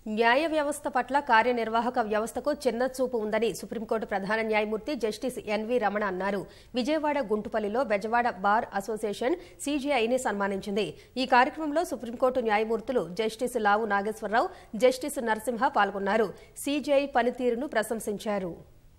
న్యాయ వ్యవస్థ పట్ల కార్యనిర్వాహక వ్యవస్థకు చిన్న చూపు ఉందని సుప్రీంకోర్టు ప్రధాన న్యాయమూర్తి జస్టిస్ ఎన్వి రమణ అన్నారు విజయవాడ గుంటుపల్లిలో బెజవాడ బార్ అసోసియేషన్ సీజీఐని సన్మానించింది ఈ కార్యక్రమంలో సుప్రీంకోర్టు న్యాయమూర్తులు జస్టిస్ లావు నాగేశ్వరరావు జస్టిస్ నరసింహ పాల్గొన్నారు సీజీఐ పనితీరును ప్రశంసించారు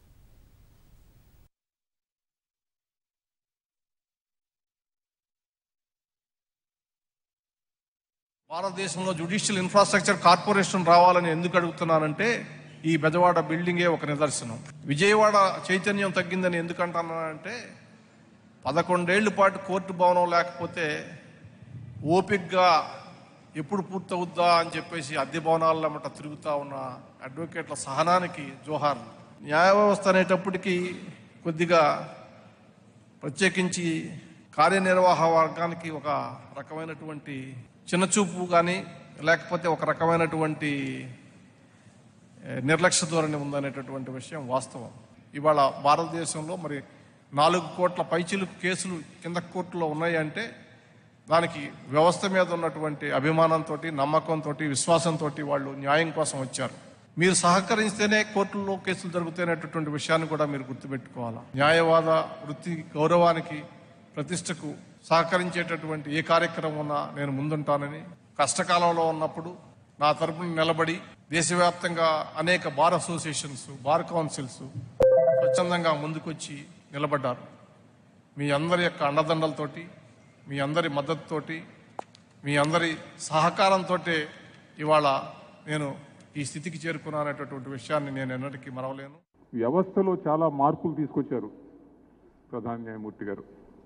భారతదేశంలో జ్యుడిషియల్ ఇన్ఫ్రాస్ట్రక్చర్ కార్పొరేషన్ రావాలని ఎందుకు అడుగుతున్నానంటే ఈ బెజవాడ బిల్డింగే ఒక నిదర్శనం విజయవాడ చైతన్యం తగ్గిందని ఎందుకు అంటున్నానంటే పదకొండేళ్ల పాటు కోర్టు భవనం లేకపోతే ఓపిక్గా ఎప్పుడు పూర్తవుద్దా అని చెప్పేసి అద్దె భవనాల మట తిరుగుతా ఉన్న అడ్వకేట్ల సహనానికి జోహార్ న్యాయ వ్యవస్థ అనేటప్పటికీ కొద్దిగా ప్రత్యేకించి కార్యనిర్వాహ వర్గానికి ఒక రకమైనటువంటి చిన్నచూపు కానీ లేకపోతే ఒక రకమైనటువంటి ఏ, నిర్లక్ష్య ధోరణి ఉందనేటటువంటి విషయం వాస్తవం ఇవాళ భారతదేశంలో మరి నాలుగు కోట్ల పైచిలుకు కేసులు కింద కోర్టులో ఉన్నాయి అంటే దానికి వ్యవస్థ మీద ఉన్నటువంటి అభిమానంతో నమ్మకంతో విశ్వాసంతో వాళ్ళు న్యాయం కోసం వచ్చారు మీరు సహకరిస్తేనే కోర్టుల్లో కేసులు జరుగుతాయనేటటువంటి విషయాన్ని కూడా మీరు గుర్తుపెట్టుకోవాలి న్యాయవాద వృత్తి గౌరవానికి ప్రతిష్టకు సహకరించేటటువంటి ఏ కార్యక్రమం ఉన్నా నేను ముందుంటానని కష్టకాలంలో ఉన్నప్పుడు నా తరపున నిలబడి దేశవ్యాప్తంగా అనేక బార్ అసోసియేషన్స్ బార్ కౌన్సిల్స్ స్వచ్ఛందంగా ముందుకొచ్చి నిలబడ్డారు మీ అందరి యొక్క అండదండలతోటి మీ అందరి మద్దతుతోటి మీ అందరి సహకారంతో ఇవాళ నేను ఈ స్థితికి చేరుకున్నాననేటటువంటి విషయాన్ని నేను ఎన్నటికీ మరవలేను వ్యవస్థలో చాలా మార్పులు తీసుకొచ్చారు ప్రధాన న్యాయమూర్తి గారు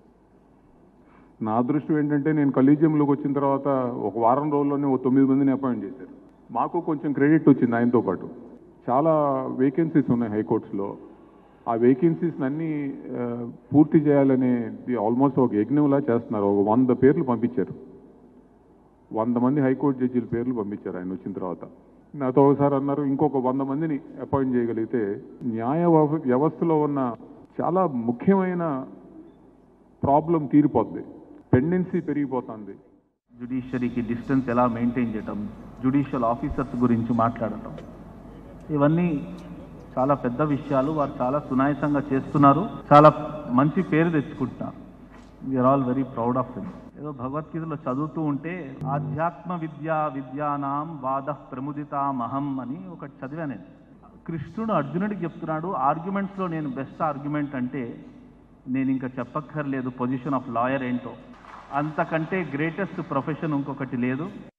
నా అదృష్టం ఏంటంటే నేను కలీజియంలోకి వచ్చిన తర్వాత ఒక వారం రోజుల్లోనే ఓ తొమ్మిది మందిని అపాయింట్ చేశారు మాకు కొంచెం క్రెడిట్ వచ్చింది ఆయనతో పాటు చాలా వేకెన్సీస్ ఉన్నాయి హైకోర్ట్స్లో ఆ వేకెన్సీస్ అన్ని ఆ, పూర్తి చేయాలనే ఆల్మోస్ట్ ఒక యజ్ఞంలా చేస్తున్నారు ఒక వంద పేర్లు పంపించారు వంద మంది హైకోర్టు జడ్జీల పేర్లు పంపించారు ఆయన వచ్చిన తర్వాత నాతో ఒకసారి అన్నారు ఇంకొక వంద మందిని అపాయింట్ చేయగలిగితే న్యాయ వ్యవ- వ్యవస్థలో ఉన్న చాలా ముఖ్యమైన ప్రాబ్లం తీరిపోద్ది పెండెన్సీ పెరిగిపోతుంది జ్యుడిషియరీకి డిస్టెన్స్ ఎలా మెయింటైన్ చేయటం జ్యుడిషియల్ ఆఫీసర్స్ గురించి మాట్లాడటం ఇవన్నీ చాలా పెద్ద విషయాలు వారు చాలా సునాయసంగా చేస్తున్నారు చాలా మంచి పేరు తెచ్చుకుంటున్నారు we are all very proud of him ఏదో భగవద్గీతలో చదువుతూ ఉంటే ఆధ్యాత్మ విద్యా విద్యానాం వాద ప్రముదితామహం అని ఒకటి చదివా నేను కృష్ణుడు అర్జునుడికి చెప్తున్నాడు ఆర్గ్యుమెంట్స్లో నేను బెస్ట్ ఆర్గ్యుమెంట్ అంటే నేను ఇంకా చెప్పక్కర్లేదు పొజిషన్ ఆఫ్ లాయర్ ఏంటో అంతకంటే గ్రేటెస్ట్ ప్రొఫెషన్ ఇంకొకటి లేదు